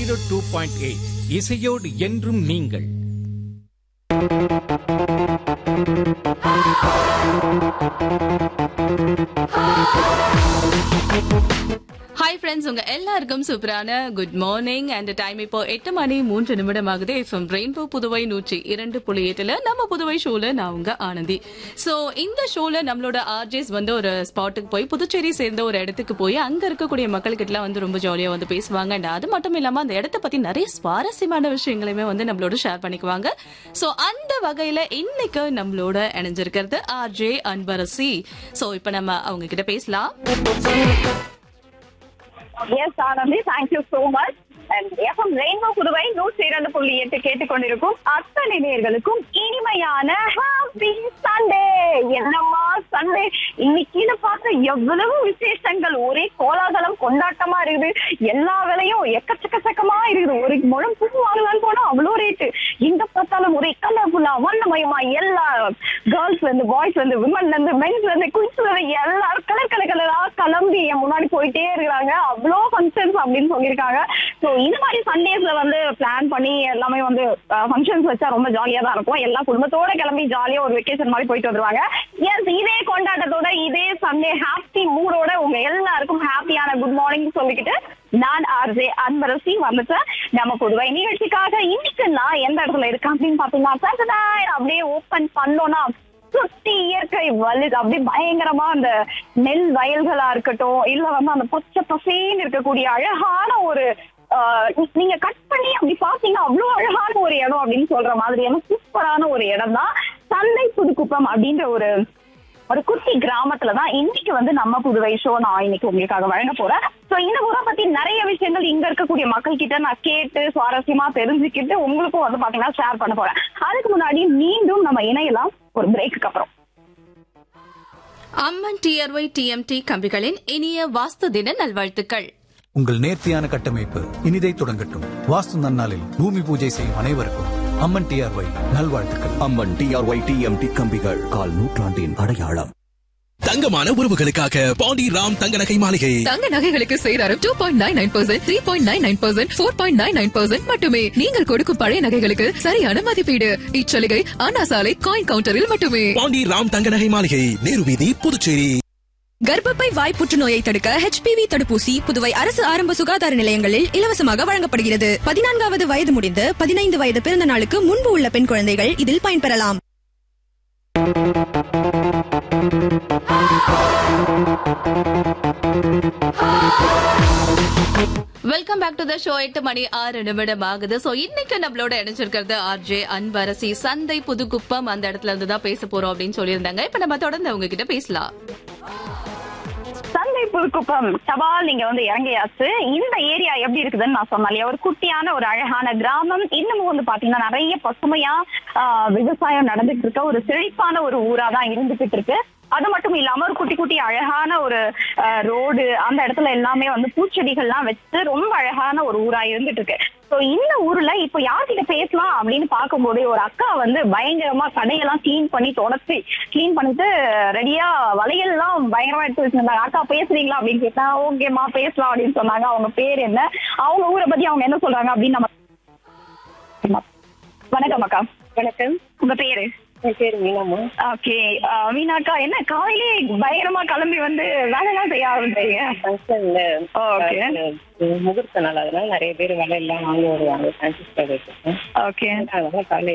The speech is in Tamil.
ஜீரோ டூ பாயிண்ட் எயிட் இசையோடு என்றும் நீங்கள் ஹாய் ஃப்ரெண்ட்ஸ் உங்க எல்லாருக்கும் சூப்பரான குட் மார்னிங் அண்ட் டைம் இப்போ எட்டு மணி மூன்று நிமிடம் ஆகுது எஃப்எம் ரெயின்போ புதுவை நூற்றி இரண்டு புள்ளி எட்டுல நம்ம புதுவை ஷோல நான் உங்க ஆனந்தி சோ இந்த ஷோல நம்மளோட ஆர்ஜேஸ் வந்து ஒரு ஸ்பாட்டுக்கு போய் புதுச்சேரி சேர்ந்த ஒரு இடத்துக்கு போய் அங்க இருக்கக்கூடிய மக்கள்கிட்ட வந்து ரொம்ப ஜாலியா வந்து பேசுவாங்க அண்ட் அது மட்டும் இல்லாம அந்த இடத்த பத்தி நிறைய சுவாரஸ்யமான விஷயங்களையுமே வந்து நம்மளோட ஷேர் பண்ணிக்குவாங்க சோ அந்த வகையில இன்னைக்கு நம்மளோட இணைஞ்சிருக்கிறது ஆர்ஜே அன்பரசி சோ இப்ப நம்ம அவங்க கிட்ட பேசலாம் yes Anandhi thank you so much and FM rainbow Puduvai நூற்றி இரண்டு புள்ளி எட்டு கேட்டுக்கொண்டிருக்கும் அத்தனை நேர்களுக்கும் இனிமையான ஹாப்பி சண்டே என்னம்மா சண்டே இன்னைக்குன்னு பார்த்த எவ்வளவு விசேஷங்கள் ஒரே கோலாகலம் கொண்டாட்டமா இருக்குது எல்லா வேலையும் எக்கச்சக்கச்சக்கமா இருக்குது ஒரு முழம் பூ வாங்கலாம்னு போனா அவ்வளோ ரேட்டு எங்க பார்த்தாலும் ஒரே கலர்ஃபுல்லா வண்ணமயமா எல்லா கேர்ள்ஸ்ல இருந்து பாய்ஸ்ல இருந்து விமன்ல இருந்து மென்ஸ்ல இருந்து குயின்ஸ்ல இருந்து எல்லாரும் கலர் கலர் கலரா கிளம்பி என் முன்னாடி போயிட்டே இருக்கிறாங்க அவ்வளோ ஃபங்க்ஷன்ஸ் அப்படின்னு சொல்லியிருக்காங்க ஸோ இந்த மாதிரி சண்டேஸ்ல வந்து பிளான் பண்ணி எல்லாமே வந்து ஃபங்க்ஷன்ஸ் வச்சா ரொம்ப ஜாலியா தான் இருக்கும் எல்லா குடும்பத்தோட கிளம்பி ஜாலியா ஒரு வெக்கேஷன் மாதிரி போயிட்டு வந்துருவாங்க எஸ் இதே கொண்டாட்டத்தோட இதே சண்டே ஹாப்பி மூடோட உங்க எல்லாருக்கும் ஹாப்பியான குட் மார்னிங் சொல்லிக்கிட்டு நான் ஆர்ஜே அன்பரசி வந்துட்டேன் நம்ம புதுவை நிகழ்ச்சிக்காக இன்னைக்கு நான் எந்த இடத்துல இருக்கேன் அப்படின்னு பாத்தீங்கன்னா Saturday அப்படியே ஓபன் பண்ணோம்னா சுத்தி இயற்கை வலுது அப்படியே பயங்கரமா அந்த நெல் வயல்களா இருக்கட்டும் இல்ல வந்து அந்த பச்சை பசேன்னு இருக்கக்கூடிய அழகான ஒரு ஆஹ் நீ- நீங்க கட் பண்ணி அப்படி பாத்தீங்கன்னா அவ்வளவு அழகான ஒரு இடம் அப்படின்னு சொல்ற மாதிரியான சூப்பரான ஒரு இடம் தான் சந்தை புதுக்குப்பம் அப்படின்ற ஒரு ஒரு குட்டி கிராமத்துல தான் இன்னைக்கு வந்து நம்ம புதுவை ஷோ நான் இன்னைக்கு உங்களுக்காக வழங்க போறேன் சோ இந்த ஊரை பத்தி நிறைய விஷயங்கள் இங்க இருக்கக்கூடிய மக்கள் கிட்ட நான் கேட்டு சுவாரஸ்யமா தெரிஞ்சுக்கிட்டு உங்களுக்கும் வந்து பாத்தீங்கன்னா ஷேர் பண்ண போறேன் அதுக்கு முன்னாடி மீண்டும் நம்ம இணையலாம் ஒரு பிரேக்கு அப்புறம் அம்மன் டிஆர்ஒய் டிஎம்டி கம்பிகளின் இனிய வாஸ்து தின நல்வாழ்த்துக்கள் உங்கள் நேர்த்தியான கட்டமைப்பு இனிதை தொடங்கட்டும் வாஸ்து நன்னாளில் பூமி பூஜை செய்யும் அனைவருக்கும் அம்மன் டிஆர்ஒய் நல்வாழ்த்துக்கள் அம்மன் டிஆர்ஒய் டிஎம்டி கம்பிகள் கால் நூற்றாண்டின் அடையாளம் தங்கமான உறவுகளுக்காக பாண்டி ராம் தங்க நகை மாளிகை தங்க நகைகளுக்கு சேதாரம் two point nine nine percent three point nine nine percent four point nine nine percent மட்டுமே நீங்கள் கொடுக்கும் பழைய நகைகளுக்கு சரியான மதிப்பீடு இச்சலுகை அண்ணா சாலை காயின் கவுண்டரில் மட்டுமே பாண்டி ராம் தங்க நகை மாளிகை நேரு வீதி புதுச்சேரி கர்ப்பப்பை வாய் புற்றுநோயை தடுக்க ஹெச்பிவி தடுப்பூசி புதுவை அரசு ஆரம்ப சுகாதார நிலையங்களில் இலவசமாக வழங்கப்படுகிறது பதினான்காவது வயது முடிந்து பதினைந்து வயது பிறந்த நாளுக்கு முன்பு உள்ள பெண் குழந்தைகள் இதில் பயன்பெறலாம் welcome back to the show எட்டு மணி ஆறு நிமிடம் ஆகுது சோ இன்னைக்கு நம்மளோட இணைஞ்சிருக்கிறது ஆர்ஜே அன்பரசி சந்தை புதுக்குப்பம் அந்த இடத்துல இருந்து தான் பேச போறோம் அப்படின்னு சொல்லியிருந்தாங்க இப்ப நம்ம தொடர்ந்து அவங்க கிட்ட பேசலாம் சந்தை புதுக்குப்பம் சவால் நீங்க வந்து இறங்கியாச்சு இந்த ஏரியா எப்படி இருக்குதுன்னு நான் சொன்னேன் இல்லையா ஒரு குட்டியான ஒரு அழகான கிராமம் இன்னமும் வந்து பாத்தீங்கன்னா நிறைய பசுமையா ஆஹ், விவசாயம் நடந்துட்டு இருக்க ஒரு செழிப்பான ஒரு ஊரா தான் இருந்துகிட்டு இருக்கு அது மட்டும் இல்லாம ஒரு குட்டி குட்டி அழகான ஒரு ரோடு அந்த இடத்துல எல்லாமே வந்து பூச்செடிகள்லாம் வச்சு ரொம்ப அழகான ஒரு ஊரா இருந்துட்டு இருக்கு சோ இந்த ஊர்ல இப்போ யார்கிட்ட பேசலாம் அப்படின்னு பார்க்கும்போது ஒரு அக்கா வந்து பயங்கரமா கடையெல்லாம் க்ளீன் பண்ணி தொடச்சி க்ளீன் பண்ணிட்டு ரெடியா வளையல்லாம் பயங்கரமா எடுத்து வச்சிருந்தாங்க அக்கா பேசுறீங்களா அப்படின்னு கேட்டா ஓகேம்மா பேசலாம் அப்படின்னு சொன்னாங்க அவங்க பேர் என்ன அவங்க ஊரை பத்தி அவங்க என்ன சொல்றாங்க அப்படின்னு நம்ம வணக்கம் அக்கா வணக்கம் உங்க பேரு பேரு மீனாமா ஓகே மீனாக்கா என்ன காலையிலே பயங்கரமா கிளம்பி வந்து வேலையெல்லாம் செய்ய ஆரம்பிச்சீங்க ஃபங்க்ஷன்ல ஓகே முகூர்த்த நாள் அதனால நிறைய பேர் வேலை எல்லாம் வாங்க வருவாங்க ஃபேன்சி ஸ்டோர் வச்சிருக்கேன் ஓகே அதனால காலையில